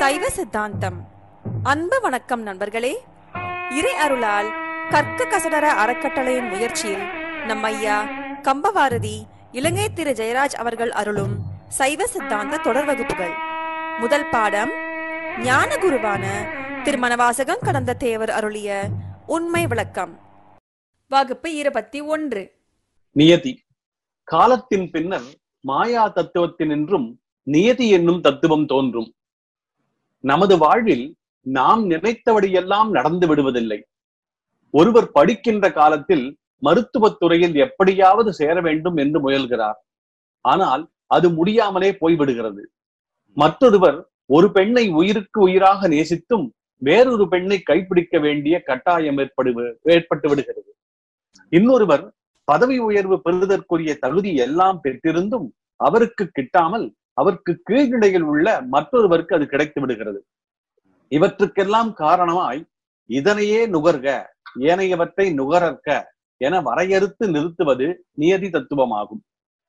சைவ சித்தாந்தம் அன்பு வணக்கம் நண்பர்களே இறை அருளால் கற்க கசடர அறக்கட்டளையின் முயற்சியில் நம் ஐயா கம்பவாரதி இலங்கை திரு ஜெயராஜ் அவர்கள் அருளும் சைவ சித்தாந்த தொடர் வகுப்புகள் முதல் பாடம் ஞான குருவான திருமணவாசகம் கடந்த தேவர் அருளிய உண்மை விளக்கம் வகுப்பு இருபத்தி ஒன்று நியதி காலத்தின் பின்னர் மாயா தத்துவத்தினின்றும் நியதி என்னும் தத்துவம் தோன்றும் நமது வாழ்வில் நாம் நினைத்தபடியெல்லாம் நடந்து விடுவதில்லை ஒருவர் படிக்கின்ற காலத்தில் மருத்துவத் துறையில் எப்படியாவது சேர வேண்டும் என்று முயல்கிறார் ஆனால் அது முடியாமலே போய்விடுகிறது மற்றொருவர் ஒரு பெண்ணை உயிருக்கு உயிராக நேசித்தும் வேறொரு பெண்ணை கைப்பிடிக்க வேண்டிய கட்டாயம் ஏற்படு ஏற்பட்டு விடுகிறது இன்னொருவர் பதவி உயர்வு பெறுவதற்குரிய தகுதி எல்லாம் பெற்றிருந்தும் அவருக்கு கிட்டாமல் அவருக்கு கீழ்நிலையில் உள்ள மற்றொருவருக்கு அது கிடைத்து விடுகிறது இவற்றுக்கெல்லாம் காரணமாய் இதனையே நுகர்க ஏனையவற்றை நுகரற்க என வரையறுத்து நிறுத்துவது நியதி தத்துவமாகும்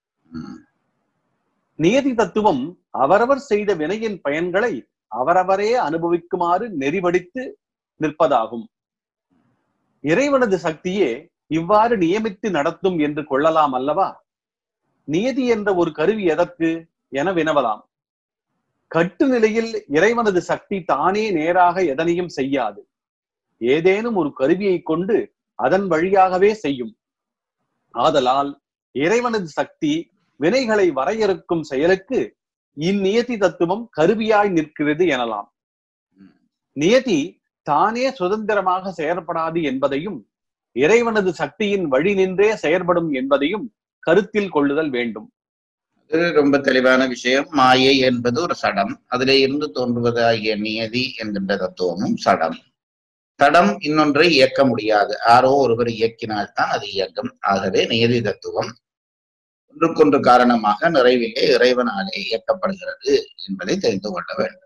நியதி தத்துவம் அவரவர் செய்த வினையின் பயன்களை அவரவரே அனுபவிக்குமாறு நெறிவடித்து நிற்பதாகும் இறைவனது சக்தியே இவ்வாறு நியமித்து நடத்தும் என்று கொள்ளலாம் அல்லவா நியதி என்ற ஒரு கருவி எதற்கு என வினவலாம் கட்டு நிலையில் இறைவனது சக்தி தானே நேராக எதனையும் செய்யாது ஏதேனும் ஒரு கருவியை கொண்டு அதன் வழியாகவே செய்யும் ஆதலால் இறைவனது சக்தி வினைகளை வரையறுக்கும் செயலுக்கு இந்நியதி தத்துவம் கருவியாய் நிற்கிறது எனலாம் நியதி தானே சுதந்திரமாக செயற்படாது என்பதையும் இறைவனது சக்தியின் வழி நின்றே செயற்படும் என்பதையும் கருத்தில் கொள்ளுதல் வேண்டும் இது ரொம்ப தெளிவான விஷயம் மாயை என்பது ஒரு சடம் அதிலே இருந்து தோன்றுவதாகிய நியதி என்கின்ற தத்துவமும் சடம் சடம் இன்னொன்றை இயக்க முடியாது யாரோ ஒருவர் இயக்கினால்தான் அது இயக்கம் ஆகவே நியதி தத்துவம் ஒன்றுக்கொன்று காரணமாக நிறைவிலே இறைவனாலே இயக்கப்படுகிறது என்பதை தெரிந்து கொள்ள வேண்டும்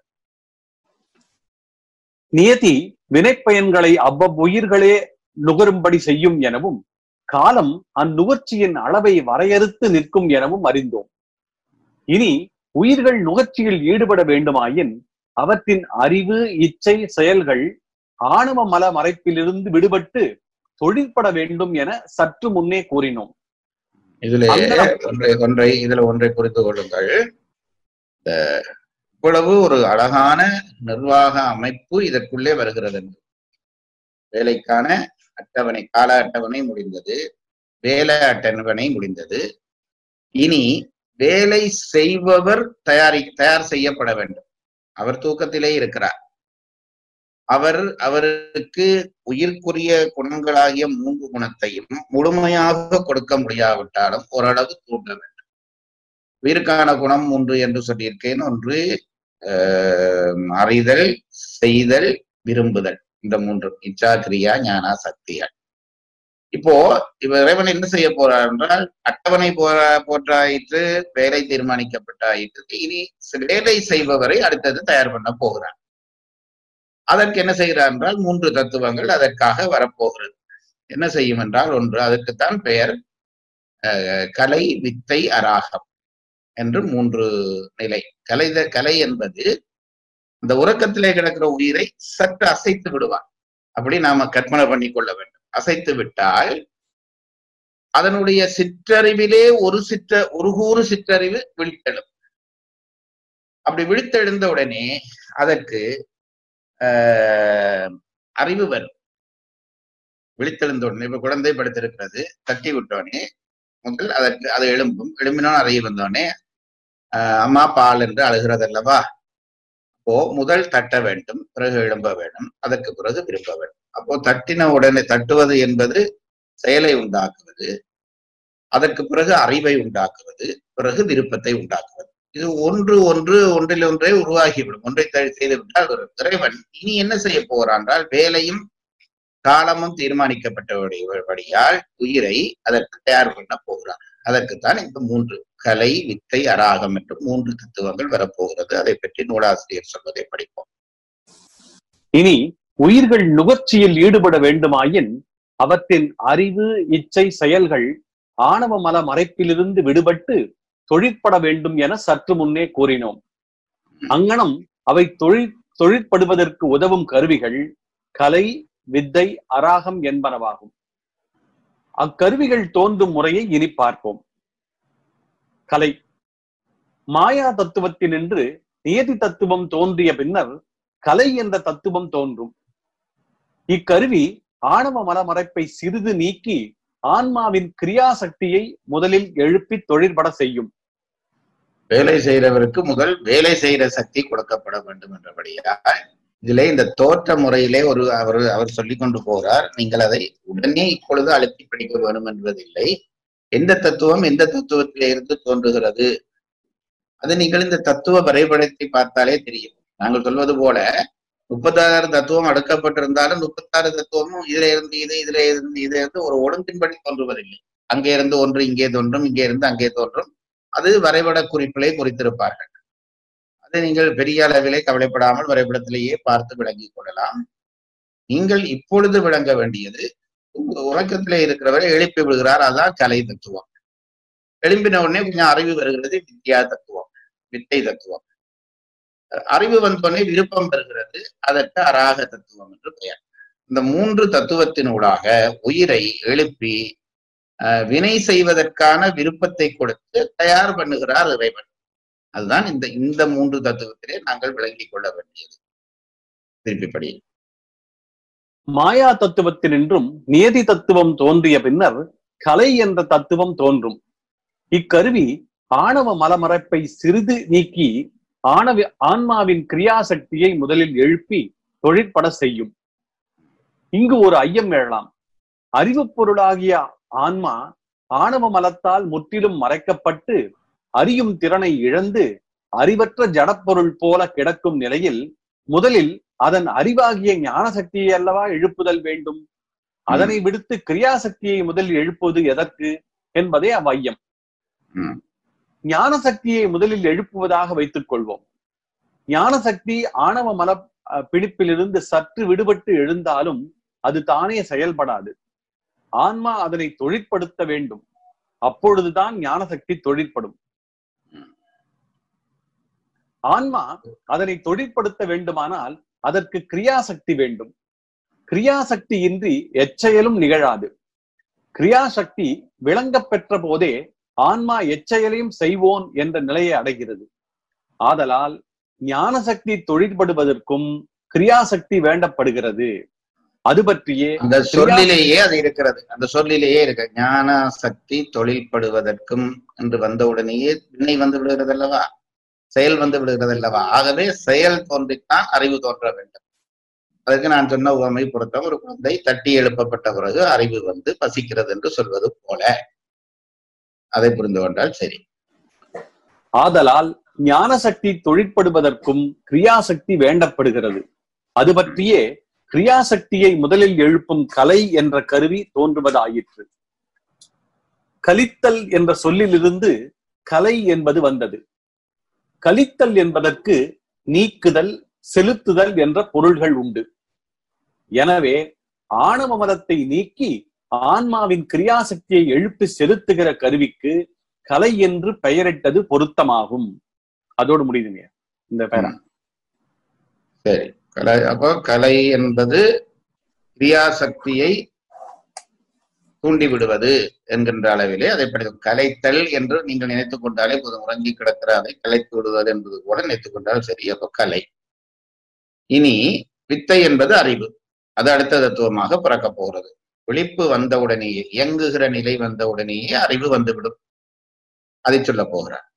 நியதி வினைப்பயன்களை அவ்வவ்வுயிர்களே நுகரும்படி செய்யும் எனவும் காலம் அந்நுகர்ச்சியின் அளவை வரையறுத்து நிற்கும் எனவும் அறிந்தோம் இனி உயிர்கள் நுகர்ச்சியில் ஈடுபட வேண்டுமாயின் அவற்றின் அறிவு இச்சை செயல்கள் ஆணவ மல மறைப்பிலிருந்து விடுபட்டு தொழிற்பட வேண்டும் என சற்று முன்னே கூறினோம் இதிலே அந்த- ஒன்றை ஒன்றை இதுல ஒன்றை புரிந்து கொள்ளுங்கள் இந்த இவ்வளவு ஒரு அழகான நிர்வாக அமைப்பு இதற்குள்ளே வருகிறது என்று வேலைக்கான அட்டவணை கால அட்டவணை முடிந்தது வேலை அட்டவணை முடிந்தது இனி வேலை செய்பவர் தயாரி தயார் செய்யப்பட வேண்டும் அவர் தூக்கத்திலே இருக்கிறார் அவர் அவருக்கு உயிர்க்குரிய குணங்களாகிய மூன்று குணத்தையும் முழுமையாக கொடுக்க முடியாவிட்டாலும் ஓரளவு தூண்ட வேண்டும் உயிருக்கான குணம் மூன்று என்று சொல்லியிருக்கேன் ஒன்று ஆஹ், அறிதல் செய்தல் விரும்புதல் இந்த மூன்று இச்சா கிரியா ஞானா சக்திகள் இப்போ இவ இறைவன் என்ன செய்ய போறார் என்றால் அட்டவணை போற போற்றாயிற்று வேலை தீர்மானிக்கப்பட்டாயிற்று இனி வேலை செய்பவரை அடுத்தது தயார் பண்ண போகிறார் அதற்கு என்ன செய்கிறார் என்றால் மூன்று தத்துவங்கள் அதற்காக வரப்போகிறது என்ன செய்யும் என்றால் ஒன்று அதற்குத்தான் பெயர் அஹ், கலை வித்தை அராகம் என்று மூன்று நிலை கலை கலை என்பது இந்த உறக்கத்திலே கிடக்கிற உயிரை சற்று அசைத்து விடுவார் அப்படி நாம கற்பனை பண்ணி கொள்ள வேண்டும் அசைத்து விட்டால் அதனுடைய சிற்றறிவிலே ஒரு சிற்ற ஒரு கூறு சிற்றறிவு விழித்தெழும் அப்படி விழித்தெழுந்த உடனே அதற்கு ஆஹ், அறிவு வரும் விழித்தெழுந்த உடனே இப்ப குழந்தை படுத்திருக்கிறது தட்டி விட்டோடனே முதல் அதற்கு அது எழும்பும் எழும்பினோம் அறிவு வந்தோடனே ஆஹ், அம்மா பால் என்று அழுகிறது அல்லவா அப்போ முதல் தட்ட வேண்டும் பிறகு எழும்ப வேண்டும் அதற்கு பிறகு விரும்ப வேண்டும் அப்போ தட்டின உடனே தட்டுவது என்பது செயலை உண்டாக்குவது அதற்கு பிறகு அறிவை உண்டாக்குவது பிறகு விருப்பத்தை உண்டாக்குவது இது ஒன்று ஒன்று ஒன்றில் ஒன்றே உருவாகிவிடும் ஒன்றை தழி- செய்து விட்டால் ஒரு இறைவன் இனி என்ன செய்ய போகிறான் என்றால் வேலையும் காலமும் தீர்மானிக்கப்பட்டபடியால் உயிரை அதற்கு தயார் பண்ண போகிறான் அதற்குத்தான் இந்த மூன்று கலை வித்தை அராகம் என்று மூன்று தத்துவங்கள் வரப்போகிறது அதை பற்றி நூலாசிரியர் சொல்வதை படிப்போம் இனி உயிர்கள் நுகர்ச்சியில் ஈடுபட வேண்டுமாயின் அவற்றின் அறிவு இச்சை செயல்கள் ஆணவ மல மறைப்பிலிருந்து விடுபட்டு தொழிற்பட வேண்டும் என சற்று முன்னே கூறினோம் அங்ஙனம் அவை தொழில் தொழிற்படுவதற்கு உதவும் கருவிகள் கலை வித்தை அராகம் என்பனவாகும் அக்கருவிகள் தோன்றும் முறையை இனி பார்ப்போம் கலை மாயா தத்துவத்தினின்று நியதி தத்துவம் தோன்றிய பின்னர் கலை என்ற தத்துவம் தோன்றும் இக்கருவி ஆணவ மலமறைப்பை சிறிது நீக்கி ஆன்மாவின் கிரியாசக்தியை முதலில் எழுப்பி தொழிற்பட செய்யும் வேலை செய்யறவருக்கு முதல் வேலை செய்யற சக்தி கொடுக்கப்பட வேண்டும் என்றபடியாக இதுல இந்த தோற்ற முறையிலே ஒரு அவர் அவர் சொல்லிக் கொண்டு போறார் நீங்கள் அதை உடனே இப்பொழுது அழுத்தி பிடிக்க வேண்டும் என்பதில்லை எந்த தத்துவம் எந்த தத்துவத்திலே இருந்து தோன்றுகிறது அது நீங்கள் இந்த தத்துவ வரைபடத்தை பார்த்தாலே தெரியும் நாங்கள் சொல்வது போல முப்பத்தாறு தத்துவம் அடுக்கப்பட்டிருந்தாலும் முப்பத்தாறு தத்துவமும் இதுல இருந்து இது இதுல இருந்து இதுல இருந்து ஒரு ஒழுங்கின்படி தோன்றுவதில்லை அங்கே இருந்து ஒன்று இங்கே தோன்றும் இங்கே இருந்து அங்கே தோன்றும் அது வரைபட குறிப்பிலே குறித்திருப்பார்கள் அதை நீங்கள் பெரிய அளவிலே கவலைப்படாமல் வரைபடத்திலேயே பார்த்து விளங்கிக் கொள்ளலாம் நீங்கள் இப்பொழுது விளங்க வேண்டியது உங்க உறக்கத்திலே இருக்கிறவரை எழுப்பி விடுகிறார் அதான் கலை தத்துவம் எழும்பின உடனே கொஞ்சம் அறிவு வருகிறது வித்யா தத்துவம் வித்தை தத்துவம் அறிவு வந்தோடனே விருப்பம் பெறுகிறது அதற்கு அராக தத்துவம் என்று பெயர் இந்த மூன்று தத்துவத்தினூடாக உயிரை எழுப்பி அஹ், வினை செய்வதற்கான விருப்பத்தை கொடுத்து தயார் பண்ணுகிறார் இறைவன் அதுதான் இந்த இந்த மூன்று தத்துவத்திலே நாங்கள் விளங்கிக் கொள்ள வேண்டியது திருப்பி படி மாயா தத்துவத்தினின்றும் நியதி தத்துவம் தோன்றிய பின்னர் கலை என்ற தத்துவம் தோன்றும் இக்கருவி ஆணவ மலமறைப்பை சிறிது நீக்கி ஆணவ ஆன்மாவின் கிரியாசக்தியை முதலில் எழுப்பி தொழிற்பட செய்யும் இங்கு ஒரு ஐயம் எழலாம் அறிவுப் பொருளாகிய ஆன்மா ஆணவ மலத்தால் முற்றிலும் மறைக்கப்பட்டு அறியும் திறனை இழந்து அறிவற்ற ஜடப்பொருள் போல கிடக்கும் நிலையில் முதலில் அதன் அறிவாகிய ஞான சக்தியை அல்லவா எழுப்புதல் வேண்டும் அதனை விடுத்து கிரியாசக்தியை முதலில் எழுப்புவது எதற்கு என்பதே அவ்வையம் ம். ஞான சக்தியை முதலில் எழுப்புவதாக வைத்துக் கொள்வோம் ஞான சக்தி ஆணவ மல அஹ், பிடிப்பிலிருந்து சற்று விடுபட்டு எழுந்தாலும் அது தானே செயல்படாது ஆன்மா அதனை தொழிற்படுத்த வேண்டும் அப்பொழுதுதான் ஞான சக்தி தொழிற்படும் ஆன்மா அதனை தொழிற்படுத்த வேண்டுமானால் அதற்கு கிரியாசக்தி வேண்டும் கிரியாசக்தி இன்றி எச்செயலும் நிகழாது கிரியாசக்தி விளங்கப் பெற்ற போதே ஆன்மா எச்செயலையும் செய்வோன் என்ற நிலையை அடைகிறது ஆதலால் ஞான சக்தி தொழிற்படுவதற்கும் கிரியாசக்தி வேண்டப்படுகிறது அது பற்றியே அந்த சொல்லிலேயே அது இருக்கிறது அந்த சொல்லிலேயே இருக்கு ஞான சக்தி தொழில்படுவதற்கும் என்று வந்த உடனேயே வினை வந்து விடுகிறது அல்லவா செயல் வந்து விடுகிறது அல்லவா ஆகவே செயல் தோன்றித்தான் அறிவு தோன்ற வேண்டும் அதுக்கு நான் சொன்ன உவமை பொறுத்தம் ஒரு குழந்தை தட்டி எழுப்பப்பட்ட பிறகு அறிவு வந்து பசிக்கிறது என்று சொல்வது போல அதை புரிந்து கொண்டால் சரி ஆதலால் ஞான சக்தி தொழிற்படுவதற்கும் கிரியாசக்தி வேண்டப்படுகிறது அது பற்றியே கிரியாசக்தியை முதலில் எழுப்பும் கலை என்ற கருவி தோன்றுவதாயிற்று கலித்தல் என்ற சொல்லிலிருந்து கலை என்பது வந்தது கலித்தல் என்பதற்கு நீக்குதல் செலுத்துதல் என்ற பொருள்கள் உண்டு எனவே ஆணவ மதத்தை நீக்கி ஆன்மாவின் கிரியாசக்தியை எழுப்பி செலுத்துகிற கருவிக்கு கலை என்று பெயரிட்டது பொருத்தமாகும் அதோடு முடியுதுங்க இந்த பேரா சரி கலை அப்போ கலை என்பது கிரியாசக்தியை தூண்டி விடுவது என்கின்ற அளவிலே அதை படிக்கும் கலைத்தல் என்று நீங்கள் நினைத்துக் கொண்டாலே போதும் உறங்கி கிடக்கிற அதை கலைத்து விடுவது என்பது கூட நினைத்துக் கொண்டால் சரி அப்போ கலை இனி வித்தை என்பது அறிவு அது அடுத்த தத்துவமாக பிறக்க போகிறது விழிப்பு வந்தவுடனேயே இயங்குகிற நிலை வந்தவுடனேயே அறிவு வந்துவிடும் அதை சொல்ல போகிறார்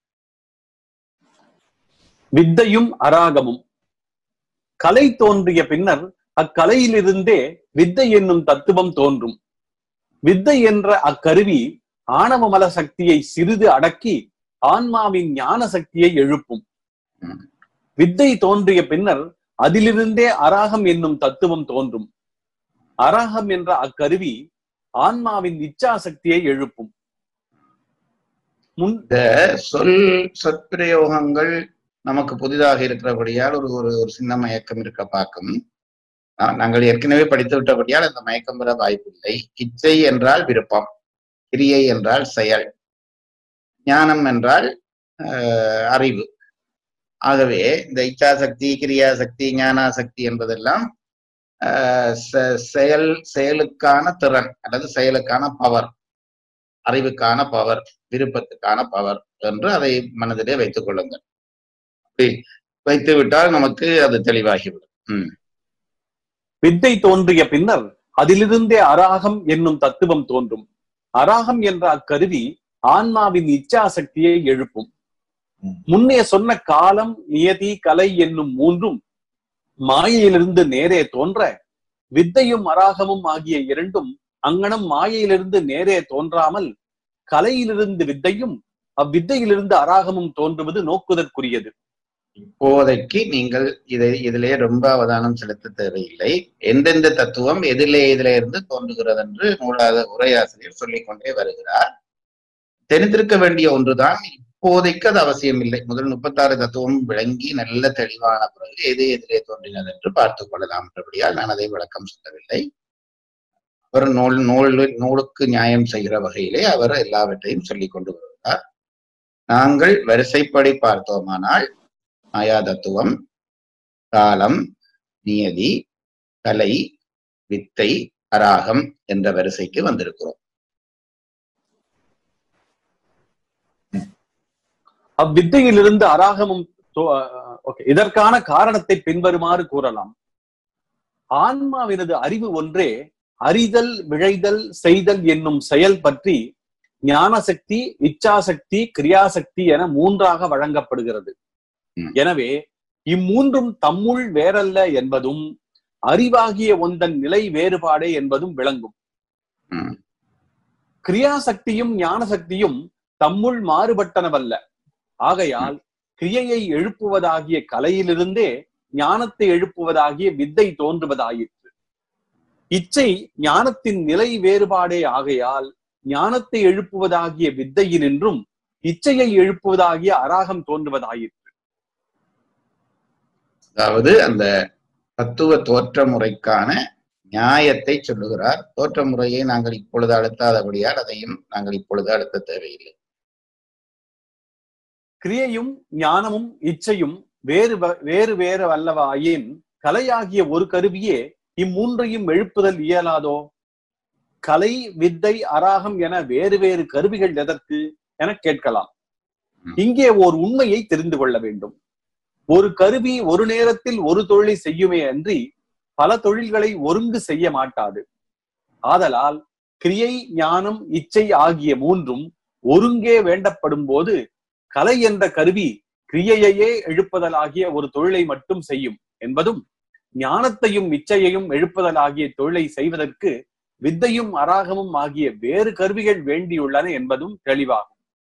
வித்தையும் அராகமும் கலை தோன்றிய பின்னர் அக்கலையிலிருந்தே வித்தை என்னும் தத்துவம் தோன்றும் வித்தை என்ற அக்கருவி ஆணவ மல சக்தியை சிறிது அடக்கி ஆன்மாவின் ஞான சக்தியை எழுப்பும் ம். வித்தை தோன்றிய பின்னர் அதிலிருந்தே அராகம் என்னும் தத்துவம் தோன்றும் அராகம் என்ற அக்கருவி ஆன்மாவின் இச்சா சக்தியை எழுப்பும் முன் இந்த சொல் சொற்பிரயோகங்கள் நமக்கு புதிதாக இருக்கிறபடியால் ஒரு ஒரு ஒரு சின்ன மயக்கம் இருக்க பார்க்கும் ஆஹ் நாங்கள் ஏற்கனவே படித்து விட்டபடியால் அந்த மயக்கம் பெற வாய்ப்பில்லை இச்சை என்றால் விருப்பம் கிரியை என்றால் செயல் ஞானம் என்றால் ஆஹ் அறிவு ஆகவே இந்த இச்சாசக்தி கிரியாசக்தி ஞானாசக்தி என்பதெல்லாம் ஆஹ் செ- செயல் செயலுக்கான திறன் அல்லது செயலுக்கான பவர் அறிவுக்கான பவர் விருப்பத்துக்கான பவர் என்று அதை மனதிலே வைத்துக் கொள்ளுங்கள் அப்படி வைத்து விட்டால் நமக்கு அது தெளிவாகிவிடும் ம் வித்தை தோன்றிய பின்னர் அதிலிருந்தே அராகம் என்னும் தத்துவம் தோன்றும் அராகம் என்ற அக்கருவி ஆன்மாவின் இச்சாசக்தியை எழுப்பும் ம். முன்னே சொன்ன காலம் நியதி கலை என்னும் மூன்றும் மாயையிலிருந்து நேரே தோன்ற வித்தையும் அராகமும் ஆகிய இரண்டும் அங்கனம் மாயையிலிருந்து நேரே தோன்றாமல் கலையிலிருந்து வித்தையும் அவ்வித்தையிலிருந்து அராகமும் தோன்றுவது நோக்குதற்குரியது இப்போதைக்கு நீங்கள் இதை இதிலே ரொம்ப அவதானம் செலுத்த தேவையில்லை எந்தெந்த தத்துவம் எதிலே எதிலே இருந்து தோன்றுகிறது என்று நூலாக உரையாசிரியர் சொல்லிக் கொண்டே வருகிறார் தெரிந்திருக்க வேண்டிய ஒன்றுதான் இப்போதைக்கு அது அவசியம் இல்லை முதல் முப்பத்தாறு தத்துவம் விளங்கி நல்ல தெளிவான பிறகு எது எதிலே தோன்றினது என்று பார்த்துக் கொள்ளலாம் என்றபடியால் நான் அதை விளக்கம் சொல்லவில்லை அவர் நூல் நூல் நூலுக்கு நியாயம் செய்கிற வகையிலே அவர் எல்லாவற்றையும் சொல்லிக் கொண்டு வருகிறார் நாங்கள் வரிசைப்படி பார்த்தோமானால் மாயா தத்துவம் காலம் நியதி கலை வித்தை அராகம் என்ற வரிசைக்கு வந்திருக்கிறோம் அவ்வித்தையிலிருந்து அராகமும் தோ- அஹ் okay. இதற்கான காரணத்தை பின்வருமாறு கூறலாம் ஆன்மாவினது அறிவு ஒன்றே அறிதல் விழைதல் செய்தல் என்னும் செயல் பற்றி ஞானசக்தி இச்சாசக்தி கிரியாசக்தி என மூன்றாக வழங்கப்படுகிறது ம். எனவே இம்மூன்றும் தம்முள் வேறல்ல என்பதும் அறிவாகிய ஒன்றன் நிலை வேறுபாடே என்பதும் விளங்கும் ம். கிரியாசக்தியும் ஞானசக்தியும் தம்முள் மாறுபட்டனவல்ல ஆகையால் கிரியையை எழுப்புவதாகிய கலையிலிருந்தே ஞானத்தை எழுப்புவதாகிய வித்தை தோன்றுவதாயிற்று இச்சை ஞானத்தின் நிலை வேறுபாடே ஆகையால் ஞானத்தை எழுப்புவதாகிய வித்தையினின்றும் இச்சையை எழுப்புவதாகிய அராகம் தோன்றுவதாயிற்று அதாவது அந்த தத்துவ தோற்ற முறைக்கான நியாயத்தை சொல்லுகிறார் தோற்ற முறையை நாங்கள் இப்பொழுது அழுத்தாதபடியால் அதையும் நாங்கள் இப்பொழுது அழுத்த தேவையில்லை கிரியையும் ஞானமும் இச்சையும் வேறு வ- வேறு வேறு அல்லவாயின் கலையாகிய ஒரு கருவியே இம்மூன்றையும் எழுப்புதல் இயலாதோ கலை வித்தை அராகம் என வேறு வேறு கருவிகள் எதற்கு என கேட்கலாம் ம். இங்கே ஓர் உண்மையை தெரிந்து கொள்ள வேண்டும் ஒரு கருவி ஒரு நேரத்தில் ஒரு தொழிலை செய்யுமே அன்றி பல தொழில்களை ஒருங்கு செய்ய மாட்டாது ஆதலால் கிரியை ஞானம் இச்சை ஆகிய மூன்றும் ஒருங்கே வேண்டப்படும் போது கலை என்ற கருவி கிரியையையே எழுப்புதலாகிய ஒரு தொழிலை மட்டும் செய்யும் என்பதும் ஞானத்தையும் இச்சையையும் எழுப்புதலாகிய தொழிலை செய்வதற்கு வித்தையும் அராகமும் ஆகிய வேறு கருவிகள் வேண்டியுள்ளன என்பதும் தெளிவாகும்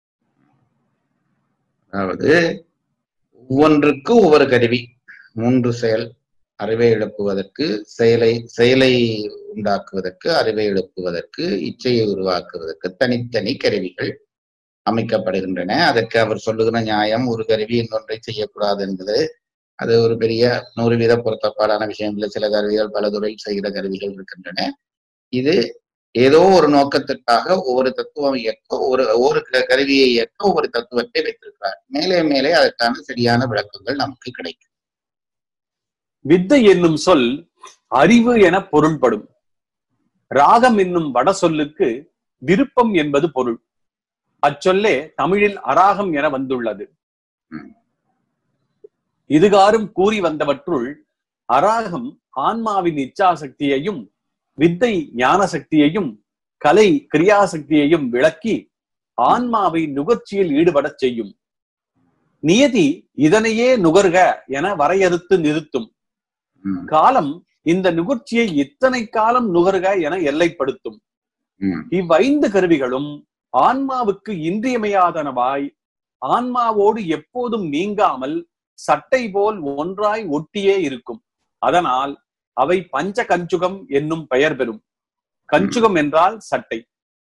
அதாவது ஒவ்வொன்றுக்கு ஒவ்வொரு கருவி மூன்று செயல் அறிவை எழுப்புவதற்கு செயலை செயலை உண்டாக்குவதற்கு அறிவை எழுப்புவதற்கு இச்சையை உருவாக்குவதற்கு தனித்தனி கருவிகள் அமைக்கப்படுகின்றன அதற்கு அவர் சொல்லுகிற நியாயம் ஒரு கருவி இன்னொன்றை செய்யக்கூடாது என்பது அது ஒரு பெரிய நூறு வீத பொருத்தப்பாடான விஷயங்கள் சில கருவிகள் பல துறையில் செய்கிற கருவிகள் இருக்கின்றன இது ஏதோ ஒரு நோக்கத்திற்காக ஒவ்வொரு தத்துவம் இயக்க ஒரு ஒவ்வொரு க- கருவியை இயக்க ஒவ்வொரு தத்துவத்தை வைத்திருக்கிறார் மேலே மேலே அதற்கான சரியான விளக்கங்கள் நமக்கு கிடைக்கும் வித்தை என்னும் சொல் அறிவு என பொருள்படும் ராகம் என்னும் வட சொல்லுக்கு விருப்பம் என்பது பொருள் அச்சொல்லே தமிழில் அராகம் என வந்துள்ளது ம். இதுகாரும் கூறி வந்தவற்றுள் அராகம் ஆன்மாவின் இச்சாசக்தியையும் வித்தை ஞான சக்தியையும் கலை கிரியாசக்தியையும் விளக்கி ஆன்மாவை நுகர்ச்சியில் ஈடுபடச் செய்யும் நியதி இதனையே நுகர்க என வரையறுத்து நிறுத்தும் ம், காலம் இந்த நுகர்ச்சியை இத்தனை காலம் நுகர்க என எல்லைப்படுத்தும் ம், இவ்வைந்து கருவிகளும் ஆன்மாவுக்கு இன்றியமையாதனவாய் ஆன்மாவோடு எப்போதும் நீங்காமல் சட்டை போல் ஒன்றாய் ஒட்டியே இருக்கும் அதனால் அவை பஞ்ச கஞ்சுகம் என்னும் பெயர் பெறும் கஞ்சுகம் என்றால் சட்டை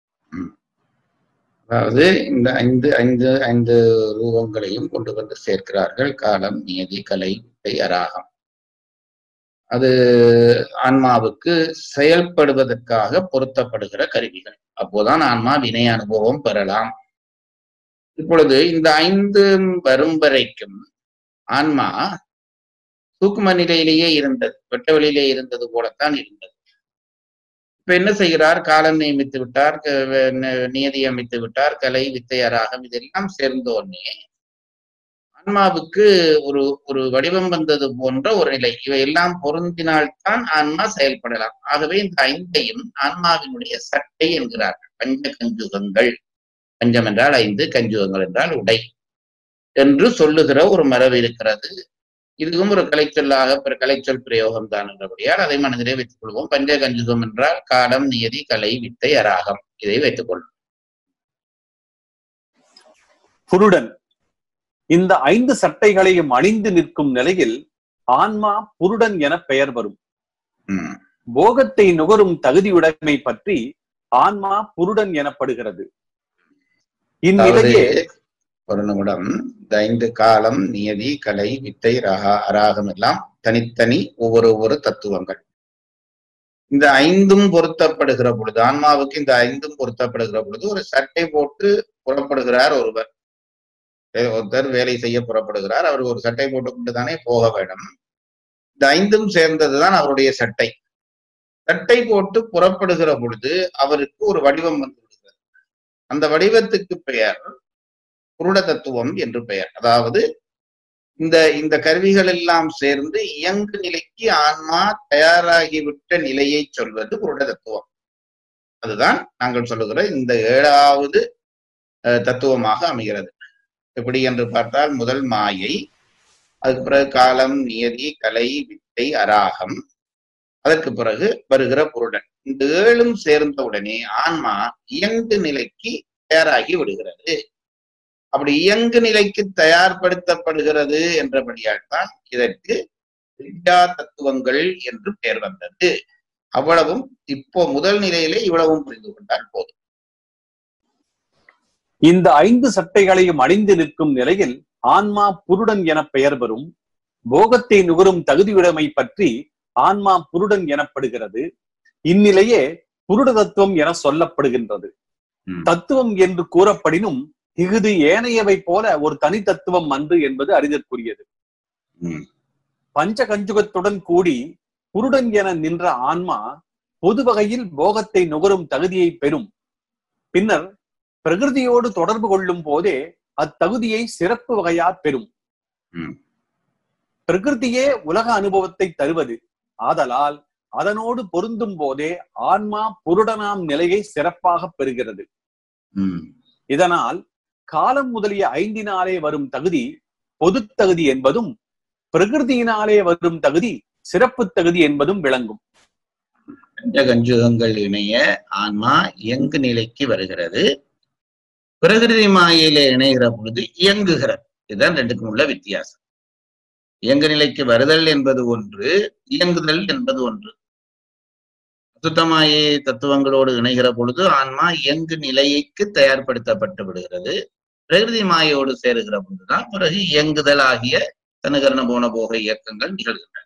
அதாவது இந்த ஐந்து ஐந்து ஐந்து ரூபங்களையும் கொண்டு வந்து சேர்க்கிறார்கள் காலம் நியதி கலை வித்தை, அராகம் அது ஆன்மாவுக்கு செயல்படுவதற்காக பொருத்தப்படுகிற கருவிகள் அப்போதான் ஆன்மா வினை அனுபவம் பெறலாம் இப்பொழுது இந்த ஐந்து வரும் வரைக்கும் ஆன்மா சூக்கும நிலையிலேயே இருந்தது வெட்ட வெளியிலே இருந்தது போலத்தான் இருந்தது இப்ப என்ன செய்கிறார் காலம் நியமித்து விட்டார் க- வ- ந- நியதி அமைத்து விட்டார் கலை வித்தை அராகம் இதெல்லாம் சேர்ந்தோடனே ஆன்மாவுக்கு ஒரு ஒரு வடிவம் வந்தது போன்ற ஒரு நிலை இவையெல்லாம் பொருந்தினால்தான் ஆன்மா செயல்படலாம் ஆகவே இந்த ஐந்தையும் ஆன்மாவினுடைய சட்டை என்கிறார்கள் பஞ்ச கஞ்சுகங்கள் பஞ்சம் என்றால் ஐந்து கஞ்சுகங்கள் என்றால் உடை என்று சொல்லுகிற ஒரு மரபு இருக்கிறது இதுவும் ஒரு கலைச்சொல்லாக பிற கலைச்சொல் பிரயோகம் தான் என்றபடியால் அதை மனதிலே வைத்துக் கொள்வோம் பஞ்ச கஞ்சுகம் என்றால் காலம் நியதி கலை வித்தை அராகம் இதை வைத்துக் கொள்வோம் புருடன் இந்த ஐந்து சட்டைகளையும் அணிந்து நிற்கும் நிலையில் ஆன்மா புருடன் என பெயர் வரும் உம் போகத்தை நுகரும் தகுதியுடைமை பற்றி ஆன்மா புருடன் எனப்படுகிறது அதாவது இந்நிலையே ஒரு நிமிடம் இந்த ஐந்து காலம் நியதி கலை வித்தை ரகா அராகம் எல்லாம் தனித்தனி ஒவ்வொரு ஒவ்வொரு தத்துவங்கள் இந்த ஐந்தும் பொருத்தப்படுகிற பொழுது ஆன்மாவுக்கு இந்த ஐந்தும் பொருத்தப்படுகிற பொழுது ஒரு சட்டை போட்டு புறப்படுகிறார் ஒருவர் வே- ஒருத்தர் வேலை செய்ய புறப்படுகிறார் அவர் ஒரு சட்டை போட்டுக்கொண்டு தானே போக வேண்டும் இந்த ஐந்தும் சேர்ந்ததுதான் அவருடைய சட்டை சட்டை போட்டு புறப்படுகிற பொழுது அவருக்கு ஒரு வடிவம் வந்து விடுகிறது அந்த வடிவத்துக்கு பெயர் புருட தத்துவம் என்று பெயர் அதாவது இந்த இந்த கருவிகள் எல்லாம் சேர்ந்து இயங்கு நிலைக்கு ஆன்மா தயாராகிவிட்ட நிலையை சொல்வது புருட தத்துவம் அதுதான் நாங்கள் சொல்லுகிற இந்த ஏழாவது அஹ், தத்துவமாக அமைகிறது எப்படி என்று பார்த்தால் முதல் மாயை அதுக்கு பிறகு காலம் நியதி கலை வித்தை அராகம் அதற்கு பிறகு வருகிற புருடன் இந்த ஏழும் சேர்ந்தவுடனே ஆன்மா இயங்கு நிலைக்கு தயாராகி விடுகிறது அப்படி இயங்கு நிலைக்கு தயார்படுத்தப்படுகிறது என்றபடியால் தான் இதற்கு வித்யா தத்துவங்கள் என்று பெயர் வந்தது அவ்வளவும் இப்போ முதல் நிலையிலே இவ்வளவும் புரிந்து கொண்டால் போதும் இந்த ஐந்து சட்டைகளையும் அணிந்து நிற்கும் நிலையில் ஆன்மா புருடன் என பெயர் வரும் போகத்தை நுகரும் தகுதியுடைமை பற்றி ஆன்மா புருடன் எனப்படுகிறது இந்நிலையே புருட தத்துவம் என சொல்லப்படுகின்றது ம். தத்துவம் என்று கூறப்படினும் இஃது ஏனையவை போல ஒரு தனி தத்துவம் அன்று என்பது அறிதற்குரியது ம். பஞ்ச கஞ்சுகத்துடன் கூடி புருடன் என நின்ற ஆன்மா பொது வகையில் போகத்தை நுகரும் தகுதியை பெறும் பின்னர் பிரகிருதியோடு தொடர்பு கொள்ளும் போதே அத்தகுதியை சிறப்பு வகையார் பெறும் ம். பிரகிருதியே உலக அனுபவத்தை தருவது ஆதலால் அதனோடு பொருந்தும் போதே ஆன்மா புருடனாம் நிலையை சிறப்பாக பெறுகிறது ம். இதனால் காலம் முதலிய ஐந்தினாலே வரும் தகுதி பொது தகுதி என்பதும் பிரகிருதியினாலே வரும் தகுதி சிறப்பு தகுதி என்பதும் விளங்கும் பஞ்சகஞ்சுகங்கள் இணைய ஆன்மா இயங்கு நிலைக்கு வருகிறது பிரகிருதி மாயையில இணைகிற பொழுது இயங்குகிறது இதுதான் ரெண்டுக்கும் உள்ள வித்தியாசம் இயங்கு நிலைக்கு வருதல் என்பது ஒன்று இயங்குதல் என்பது ஒன்று சுத்தமாயை தத்துவங்களோடு இணைகிற பொழுது ஆன்மா இயங்கு நிலைக்கு தயார்படுத்தப்பட்டு விடுகிறது பிரகிருதி மாயோடு சேருகிற பொழுதுதான் பிறகு இயங்குதல் ஆகிய தனுகரண போன போக இயக்கங்கள் நிகழ்கின்றன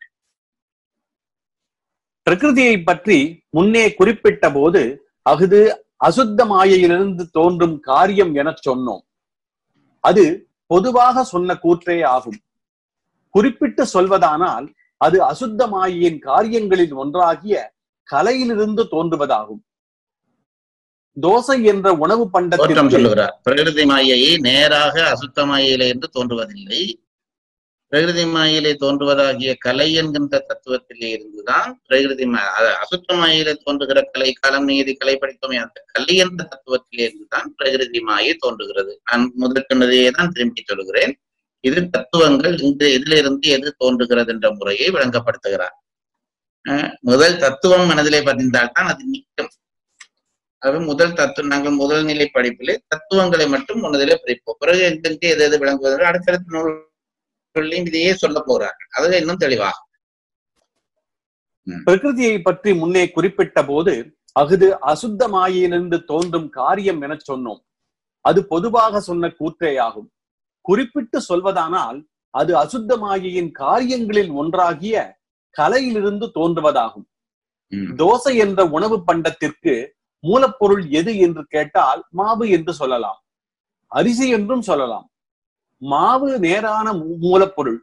பிரகிருதியை பற்றி முன்னே குறிப்பிட்ட போது அஃது அசுத்த மாயையிலிருந்து தோன்றும் காரியம் எனச் சொன்னோம் அது பொதுவாக சொன்ன கூற்றே ஆகும் குறிப்பிட்டு சொல்வதானால் அது அசுத்த மாயையின் காரியங்களில் ஒன்றாகிய கலையிலிருந்து தோன்றுவதாகும் தோசை என்ற உணவு தோற்றம் பண்டத்திற்கு சொல்லுகிறார் பிரகிருதி மாயையை நேராக அசுத்த மாயையிலே என்று தோன்றுவதில்லை பிரகிருதி மாயிலே தோன்றுவதாகிய கலை என்கின்ற தத்துவத்திலே இருந்துதான் பிரகிருதி மா- அ- அசுத்த மாயிலே தோன்றுகிற கலை காலம் நீதி கலை படித்தோமே அந்த கலை என்ற தத்துவத்திலே இருந்துதான் பிரகிருதி மாயை தோன்றுகிறது நான் முதல் சொன்னதையே தான் திரும்பி சொல்கிறேன் இது தத்துவங்கள் இந்த இதிலிருந்து எது தோன்றுகிறது என்ற முறையை விளங்கப்படுத்துகிறார் அஹ் முதல் தத்துவம் மனதிலே பதிந்தால் தான் அது நிற்கும் அது முதல் தத்துவம் நாங்கள் முதல் நிலை படிப்பிலே தத்துவங்களை மட்டும் முன்னதிலே படிப்போம் பிறகு எங்கெங்கே எது எது விளங்குவதற்கு அடுத்தடுத்த நூல்களையும் இதையே சொல்ல போறார்கள் அது இன்னும் தெளிவாக பிரகிருதியை பற்றி முன்னே குறிப்பிட்ட போது அஃது அசுத்த மாயையிலிருந்து தோன்றும் காரியம் எனச் சொன்னோம் அது பொதுவாக சொன்ன கூற்றேயாகும் குறிப்பிட்டு சொல்வதானால் அது அசுத்த மாயையின் காரியங்களில் ஒன்றாகிய கலையிலிருந்து தோன்றுவதாகும் ம். தோசை என்ற உணவு பண்டத்திற்கு மூலப்பொருள் எது என்று கேட்டால் மாவு என்று சொல்லலாம் அரிசி என்றும் சொல்லலாம் மாவு நேரான மூ- மூலப்பொருள்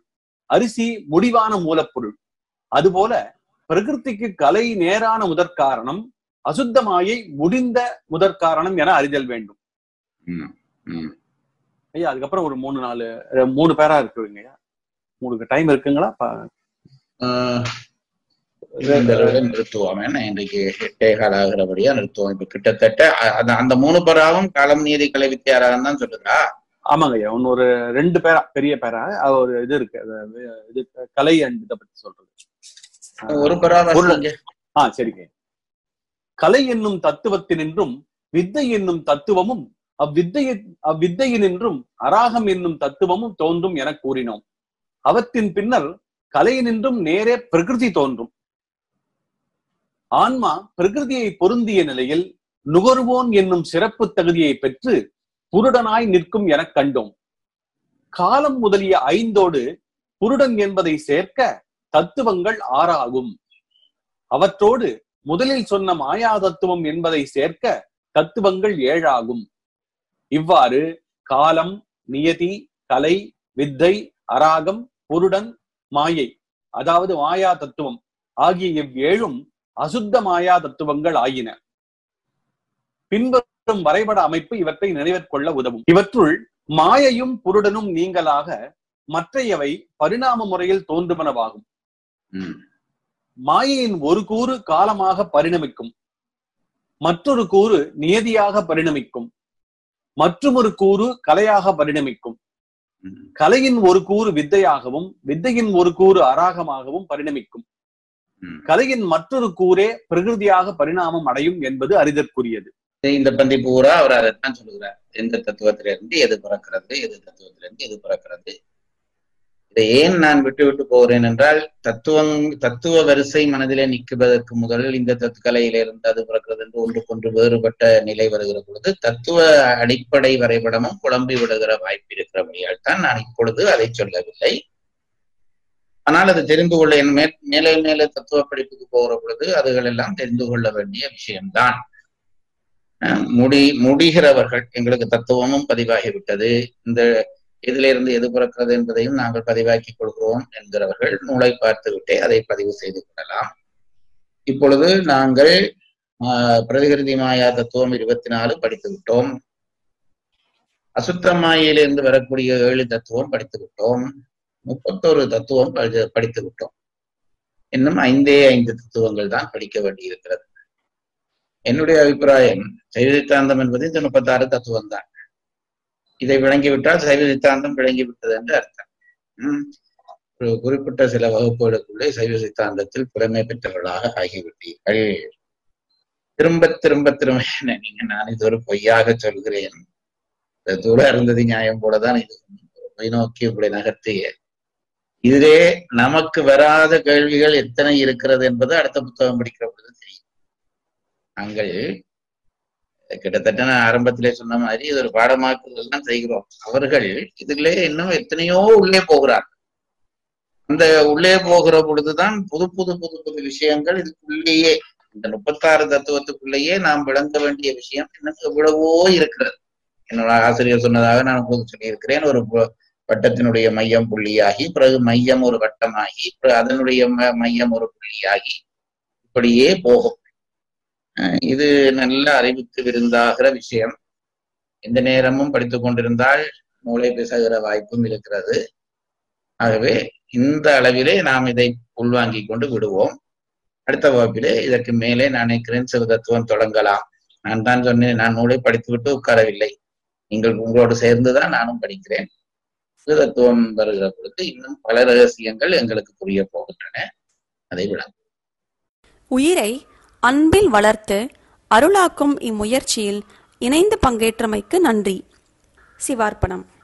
அரிசி முடிவான மூலப்பொருள் அதுபோல பிரகிருதிக்கு கலை நேரான முதற்காரணம் அசுத்தமாயை முடிந்த முதற்காரணம் என அறிதல் வேண்டும் ம், ம். ஐயா அதுக்கப்புறம் ஒரு மூணு நாலு அஹ், மூணு பேரா இருக்குங்க ஐயா உங்களுக்கு டைம் இருக்குங்களா ப- ஆஹ் இந்த அளவுல நிறுத்துவோம் ஏன்னா இன்றைக்கு எட்டே கால் ஆகிறபடியா நிறுத்துவோம் இப்ப கிட்டத்தட்ட அ- அந்த அந்த மூணு பராவும் காலம் நீதி கலை வித்தியாரான்னு தான் சொல்லுதா ஆமாங்க ஐயா இன்னொரு ரெண்டு பேரா பெரிய பேரா அது ஒரு இது இருக்கு அது இது கலை அண்ட் இதை பத்தி சொல்றது ஒரு பரா ஒரு- வாசிங்க. ஆ சரிங்க கலை என்னும் தத்துவத்தினின்றும் வித்தை என்னும் தத்துவமும் அவ்வித்தைய அவ்வித்தையினின்றும் அராகம் என்னும் தத்துவமும் தோன்றும் என கூறினோம் அவற்றின் பின்னர் கலையினின்றும் நேரே பிரகிருதி தோன்றும் ஆன்மா பிரகிருதியை பொருந்திய நிலையில் நுகர்வோன் என்னும் சிறப்பு தகுதியை பெற்று புருடனாய் நிற்கும் எனக் கண்டோம் காலம் முதலிய ஐந்தோடு புருடன் என்பதை சேர்க்க தத்துவங்கள் ஆறாகும் அவற்றோடு முதலில் சொன்ன மாயா தத்துவம் என்பதை சேர்க்க தத்துவங்கள் ஏழாகும் இவ்வாறு காலம் நியதி கலை வித்தை அராகம் புருடன் மாயை அதாவது மாயா தத்துவம் ஆகிய இவ்வேழும் அசுத்த மாயா தத்துவங்கள் ஆயின பின்வரும் வரைபட அமைப்பு இவற்றை நினைவிற்கொள்ள உதவும் இவற்றுள் மாயையும் புருடனும் நீங்களாக மற்றையவை பரிணாம முறையில் தோன்றுமனவாகும் ம், மாயையின் ஒரு கூறு காலமாக பரிணமிக்கும் மற்றொரு கூறு நியதியாக பரிணமிக்கும் மற்றொரு கூறு கலையாக பரிணமிக்கும் ம். கலையின் ஒரு கூறு வித்தையாகவும் வித்தையின் ஒரு கூறு அராகமாகவும் பரிணமிக்கும் ம். கலையின் மற்றொரு கூறே பிரகிருதியாக பரிணாமம் அடையும் என்பது அறிதற்குரியது இந்த பந்தி பூரா அவர் அதைத்தான் சொல்லுகிறார் எந்த தத்துவத்திலிருந்து எது பிறக்கிறது எது தத்துவத்திலிருந்து எது பிறக்கிறது இதை ஏன் நான் விட்டு விட்டு போகிறேன் என்றால் தத்துவம் தத்துவ வரிசை மனதிலே நிற்குவதற்கு முதல் இந்த தத்துக்கலையிலிருந்து அது பிறக்கிறது என்று ஒன்றுக்கொன்று வேறுபட்ட நிலை வருகிற பொழுது தத்துவ அடிப்படை வரைபடமும் குழம்பி விடுகிற வாய்ப்பு இருக்கிறபடியால் தான் நான் இப்பொழுது அதை சொல்லவில்லை ஆனால் அது தெரிந்து கொள்ள என் மே மேலே மேலே தத்துவ படிப்புக்கு போகிற பொழுது அதுகள் எல்லாம் தெரிந்து கொள்ள வேண்டிய விஷயம்தான் அஹ் முடி முடிகிறவர்கள் எங்களுக்கு தத்துவமும் பதிவாகிவிட்டது இந்த இதிலிருந்து எது பிறக்கிறது என்பதையும் நாங்கள் பதிவாக்கிக் கொள்கிறோம் என்கிறவர்கள் நூலை பார்த்து விட்டே அதை பதிவு செய்து கொள்ளலாம் இப்பொழுது நாங்கள் ஆஹ் பிரதிகிருதி மாயா தத்துவம் இருபத்தி நாலு படித்து விட்டோம் அசுத்த மாயிலிருந்து வரக்கூடிய ஏழு தத்துவம் படித்து விட்டோம் முப்பத்தோரு தத்துவம் படி- படித்து விட்டோம் இன்னும் ஐந்தே ஐந்து தத்துவங்கள் தான் படிக்க வேண்டியிருக்கிறது என்னுடைய அபிப்பிராயம் சைவ சித்தாந்தம் என்பது இந்த முப்பத்தாறு தத்துவம் தான் இதை விளங்கிவிட்டால் சைவ சித்தாந்தம் விளங்கிவிட்டது என்று அர்த்தம் உம் ஒரு குறிப்பிட்ட சில வகுப்புகளுக்குள்ளே சைவ சித்தாந்தத்தில் புலமை பெற்றவர்களாக ஆகிவிட்டீர்கள் திரும்ப திரும்ப திரும்ப என்ன நீங்க நான் இது ஒரு பொய்யாக சொல்கிறேன் இந்த தூள இருந்தது நியாயம் போலதான் இது பொய் நோக்கி இப்படி நகர்த்திய இதிலே நமக்கு வராத கேள்விகள் எத்தனை இருக்கிறது என்பது அடுத்த புத்தகம் படிக்கிற பொழுது தெரியும் நாங்கள் கிட்டத்தட்ட நான் ஆரம்பத்திலே சொன்ன மாதிரி இது ஒரு பாடமாக்குதல் தான் செய்கிறோம் அவர்கள் இதுல இன்னும் எத்தனையோ உள்ளே போகிறார் அந்த உள்ளே போகிற பொழுதுதான் புது புது புது புது விஷயங்கள் இதுக்குள்ளேயே இந்த முப்பத்தாறு தத்துவத்துக்குள்ளேயே நாம் விளங்க வேண்டிய விஷயம் இன்னும் எவ்வளவோ இருக்கிறது என்னோட ஆசிரியர் சொன்னதாக நான் உங்களுக்கு சொல்லியிருக்கிறேன் ஒரு பு- வட்டத்தினுடைய மையம் புள்ளியாகி பிறகு மையம் ஒரு வட்டமாகி பிறகு அதனுடைய ம- மையம் ஒரு புள்ளியாகி இப்படியே போகும் அஹ் இது நல்ல அறிவுக்கு விருந்தாகிற விஷயம் எந்த நேரமும் படித்துக் கொண்டிருந்தால் மூளை பிசகுற வாய்ப்பும் இருக்கிறது ஆகவே இந்த அளவிலே நாம் இதை உள்வாங்கிக் கொண்டு விடுவோம் அடுத்த வகுப்பிலே இதற்கு மேலே நான் நினைக்கிறேன் சிறு தத்துவம் தொடங்கலாம் நான் தான் சொன்னேன் நான் நூலை படித்துவிட்டு உட்காரவில்லை நீங்கள் உங்களோடு சேர்ந்துதான் நானும் படிக்கிறேன் சிறு தத்துவம் வருகிற பொழுது இன்னும் பல ரகசியங்கள் எங்களுக்கு புரிய போகின்றன அதை விளங்க உயிரை அன்பில் வளர்த்து அருளாக்கும் இம்முயற்சியில் இணைந்து பங்கேற்றமைக்கு நன்றி சிவார்ப்பணம்